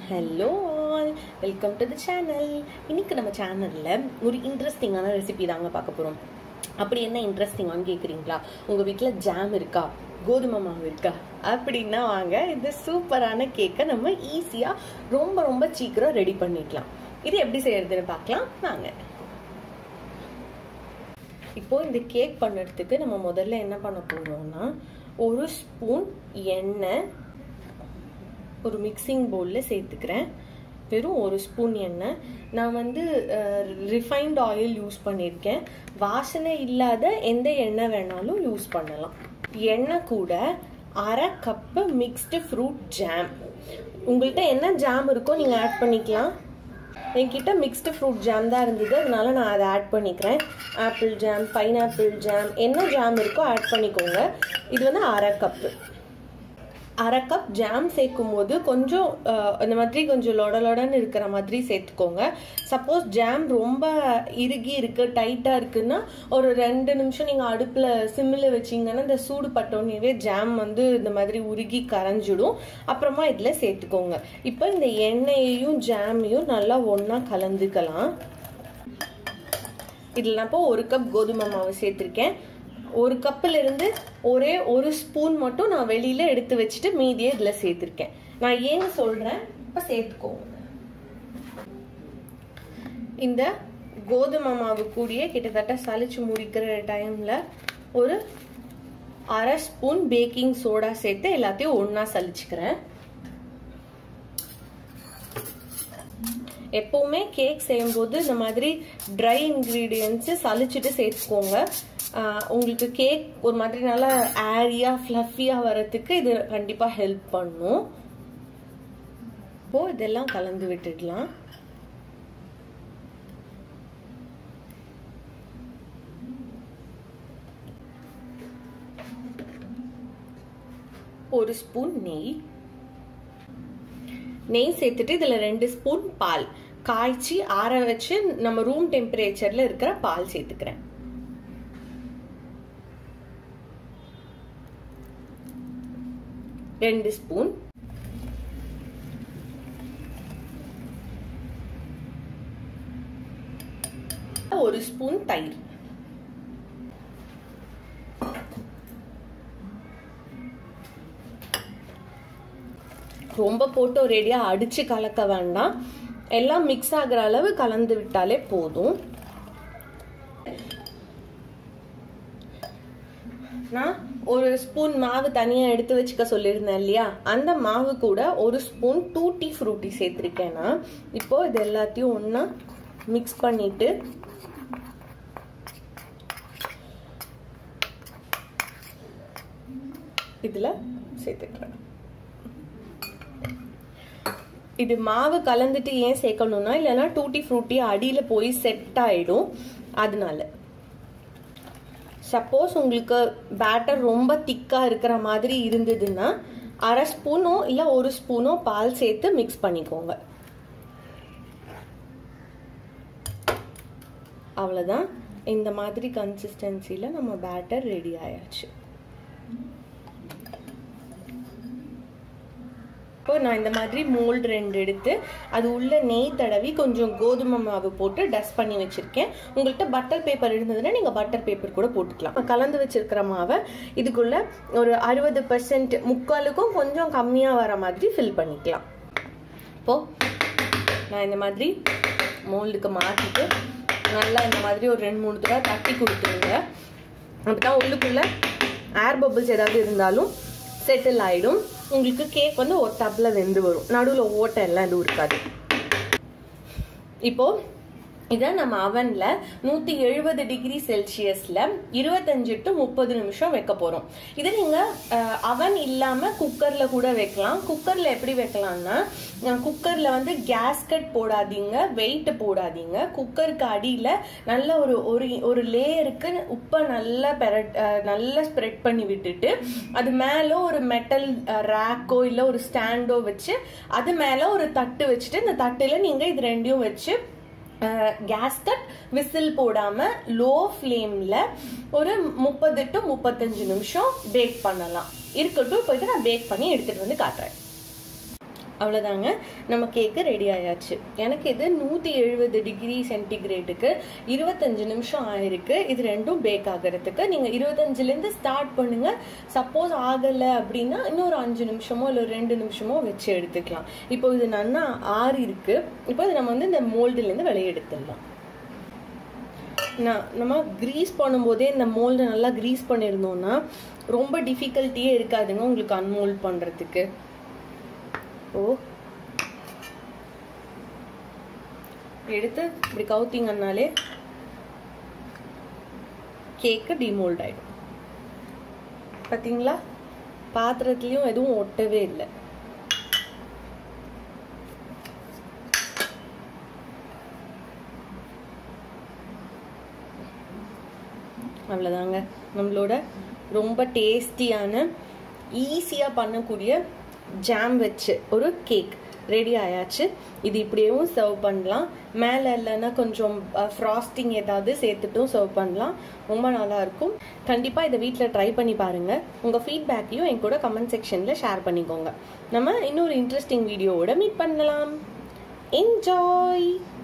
hello all welcome to the channel இன்னைக்கு நம்ம சேனலில் ஒரு இன்ட்ரெஸ்டிங்கான ரெசிபி தாங்க பார்க்க போகிறோம் அப்படி என்ன இன்ட்ரெஸ்டிங்கானு கேட்குறீங்களா உங்கள் வீட்டில் ஜாம் இருக்கா கோதுமை மாவு இருக்கா அப்படின்னா வாங்க இந்த சூப்பரான கேக்கை நம்ம ஈஸியாக ரொம்ப ரொம்ப சீக்கிரம் ரெடி பண்ணிக்கலாம் இது எப்படி செய்யறதுன்னு பார்க்கலாம் வாங்க இப்போ இந்த கேக் பண்ணுறதுக்கு நம்ம முதல்ல என்ன பண்ண போகிறோம்னா ஒரு ஸ்பூன் எண்ணெய் ஒரு மிக்சிங் பவுலில் சேர்த்துக்கிறேன் வெறும் ஒரு ஸ்பூன் எண்ணெய் நான் வந்து ரிஃபைன்ட் ஆயில் யூஸ் பண்ணியிருக்கேன் வாசனை இல்லாத எந்த எண்ணெய் வேணாலும் யூஸ் பண்ணலாம் எண்ணெய் கூட அரை கப்பு மிக்ஸ்டு ஃப்ரூட் ஜாம் உங்கள்கிட்ட என்ன ஜாம் இருக்கோ நீங்கள் ஆட் பண்ணிக்கலாம் என்கிட்ட மிக்ஸ்டு ஃப்ரூட் ஜாம் தான் இருந்தது அதனால நான் அதை ஆட் பண்ணிக்கிறேன் ஆப்பிள் ஜாம் பைனாப்பிள் ஜாம் என்ன ஜாம் இருக்கோ ஆட் பண்ணிக்கோங்க இது வந்து அரை கப்பு அரை கப் ஜாம் சேர்க்கும் போது கொஞ்சம் இந்த மாதிரி கொஞ்சம் லொடலொடன்னு இருக்கிற மாதிரி சேர்த்துக்கோங்க சப்போஸ் ஜாம் ரொம்ப இறுகி இருக்கு டைட்டாக இருக்குன்னா ஒரு ரெண்டு நிமிஷம் நீங்கள் அடுப்பில் சிம்மில் வச்சிங்கன்னா இந்த சூடு பட்டோன்னே ஜாம் வந்து இந்த மாதிரி உருகி கரைஞ்சிடும் அப்புறமா இதில் சேர்த்துக்கோங்க இப்போ இந்த எண்ணெயையும் ஜாமையும் நல்லா ஒன்றா கலந்துக்கலாம் இதில் நான் இப்போ ஒரு கப் கோதுமை மாவு சேர்த்துருக்கேன் ஒரு கப்பில் இருந்து ஒரே ஒரு ஸ்பூன் மட்டும் நான் வெளியில எடுத்து வச்சுட்டு மீதியை இதுல சேர்த்திருக்கேன் நான் ஏன்னு சொல்றேன் இப்ப சேர்த்துக்கோங்க இந்த கோதுமை மாவு கூடிய கிட்டத்தட்ட சளிச்சு முடிக்கிற டைம்ல ஒரு அரை ஸ்பூன் பேக்கிங் சோடா சேர்த்து எல்லாத்தையும் ஒன்னா சலிச்சுக்கிறேன் எப்பவுமே கேக் செய்யும்போது இந்த மாதிரி ட்ரை இன்க்ரீடியன்ஸு சலிச்சுட்டு சேர்த்துக்கோங்க உங்களுக்கு கேக் ஒரு மாதிரி நல்லா ஏரியா ஃப்ளஃபியாக வரத்துக்கு இது கண்டிப்பாக ஹெல்ப் பண்ணும் இப்போ இதெல்லாம் கலந்து விட்டுடலாம் ஒரு ஸ்பூன் நெய் நெய் சேர்த்துட்டு இதில் ரெண்டு ஸ்பூன் பால் காய்ச்சி ஆற வச்சு நம்ம ரூம் டெம்பரேச்சரில் இருக்கிற பால் சேர்த்துக்கிறேன் ரெண்டு ஸ்பூன் ஒரு ஸ்பூன் தயிர் ரொம்ப போட்டு ஒரேடியா அடிச்சு கலக்க வேண்டாம் எல்லாம் மிக்ஸ் ஆகுற அளவு கலந்து விட்டாலே போதும் நான் ஒரு ஸ்பூன் மாவு தனியாக எடுத்து வச்சுக்க சொல்லியிருந்தேன் இல்லையா அந்த மாவு கூட ஒரு ஸ்பூன் டூட்டி ஃப்ரூட்டி சேர்த்துருக்கேன்னா இப்போ இது எல்லாத்தையும் ஒன்றா மிக்ஸ் பண்ணிட்டு இதில் சேர்த்துக்கிறேன் இது மாவு கலந்துட்டு ஏன் சேர்க்கணும்னா இல்லைன்னா டூட்டி ஃப்ரூட்டி அடியில் போய் செட் ஆயிடும் அதனால சப்போஸ் உங்களுக்கு பேட்டர் ரொம்ப திக்காக இருக்கிற மாதிரி இருந்ததுன்னா அரை ஸ்பூனோ இல்லை ஒரு ஸ்பூனோ பால் சேர்த்து மிக்ஸ் பண்ணிக்கோங்க அவ்வளோதான் இந்த மாதிரி கன்சிஸ்டன்சியில் நம்ம பேட்டர் ரெடி ஆயாச்சு இப்போ நான் இந்த மாதிரி மோல்டு ரெண்டு எடுத்து அது உள்ள நெய் தடவி கொஞ்சம் கோதுமை மாவு போட்டு டஸ்ட் பண்ணி வச்சிருக்கேன் உங்கள்கிட்ட பட்டர் பேப்பர் இருந்ததுன்னா நீங்கள் பட்டர் பேப்பர் கூட போட்டுக்கலாம் கலந்து வச்சிருக்கிற மாவை இதுக்குள்ள ஒரு அறுபது பர்சன்ட் முக்காலுக்கும் கொஞ்சம் கம்மியாக வர மாதிரி ஃபில் பண்ணிக்கலாம் இப்போ நான் இந்த மாதிரி மோல்டுக்கு மாற்றிட்டு நல்லா இந்த மாதிரி ஒரு ரெண்டு மூணு தடவை தட்டி கொடுத்துருங்க அப்பதான் உள்ளுக்குள்ள ஏர் பபிள்ஸ் ஏதாவது இருந்தாலும் செட்டில் ஆகிடும் உங்களுக்கு கேக் வந்து ஒத்தாப்புல வெந்து வரும் நடுவில் ஓட்டை எல்லாம் எதுவும் இருக்காது இப்போ இதை நம்ம அவன்ல நூத்தி எழுபது டிகிரி செல்சியஸ்ல இருபத்தஞ்சு டு முப்பது நிமிஷம் வைக்க போறோம் இதை நீங்க அவன் இல்லாம குக்கர்ல கூட வைக்கலாம் குக்கர்ல எப்படி வைக்கலாம்னா குக்கர்ல வந்து கேஸ்கட் போடாதீங்க வெயிட் போடாதீங்க குக்கருக்கு அடியில நல்ல ஒரு ஒரு ஒரு லேயருக்கு உப்பை நல்லா பெரட் நல்லா ஸ்ப்ரெட் பண்ணி விட்டுட்டு அது மேல ஒரு மெட்டல் ரேக்கோ இல்ல ஒரு ஸ்டாண்டோ வச்சு அது மேல ஒரு தட்டு வச்சுட்டு இந்த தட்டுல நீங்க இது ரெண்டையும் வச்சு கேஸ்கட் விசில் போடாம லோ ஃப்ளேம்ல ஒரு முப்பது டு முப்பத்தஞ்சு நிமிஷம் பேக் பண்ணலாம் இருக்கட்டும் இப்போ இதை நான் பேக் பண்ணி எடுத்துட்டு வந்து காட்டுறேன் அவ்வளோதாங்க நம்ம கேக்கு ரெடி ஆயாச்சு எனக்கு இது நூற்றி எழுபது டிகிரி சென்டிகிரேட்டுக்கு இருபத்தஞ்சு நிமிஷம் ஆயிருக்கு இது ரெண்டும் பேக் ஆகிறதுக்கு நீங்கள் இருபத்தஞ்சிலேருந்து ஸ்டார்ட் பண்ணுங்க சப்போஸ் ஆகலை அப்படின்னா இன்னொரு அஞ்சு நிமிஷமோ இல்லை ரெண்டு நிமிஷமோ வச்சு எடுத்துக்கலாம் இப்போ இது நல்லா ஆறி இருக்கு இப்போ இது நம்ம வந்து இந்த மோல்டுலேருந்து வெளியே எடுத்துடலாம் நான் நம்ம க்ரீஸ் பண்ணும்போதே இந்த மோல்டை நல்லா க்ரீஸ் பண்ணியிருந்தோம்னா ரொம்ப டிஃபிகல்ட்டியே இருக்காதுங்க உங்களுக்கு அன்மோல்ட் பண்ணுறதுக்கு ஓ எடுத்து இப்படி கவுத்திங்கன்னாலே கேக்கு டிமோல்ட் ஆயிடும் பார்த்தீங்களா பாத்திரத்துலேயும் எதுவும் ஒட்டவே இல்லை அவ்வளோதாங்க நம்மளோட ரொம்ப டேஸ்டியான ஈஸியாக பண்ணக்கூடிய ஜாம் வச்சு ஒரு கேக் ரெடி ஆயாச்சு இது இப்படியும் சர்வ் பண்ணலாம் மேலே இல்லைன்னா கொஞ்சம் ஃப்ராஸ்டிங் ஏதாவது சேர்த்துட்டும் சர்வ் பண்ணலாம் ரொம்ப நல்லா இருக்கும் கண்டிப்பாக இதை வீட்டில் ட்ரை பண்ணி பாருங்கள் உங்கள் ஃபீட்பேக்கையும் என் கூட கமெண்ட் செக்ஷனில் ஷேர் பண்ணிக்கோங்க நம்ம இன்னொரு இன்ட்ரெஸ்டிங் வீடியோவோட மீட் பண்ணலாம் என்ஜாய்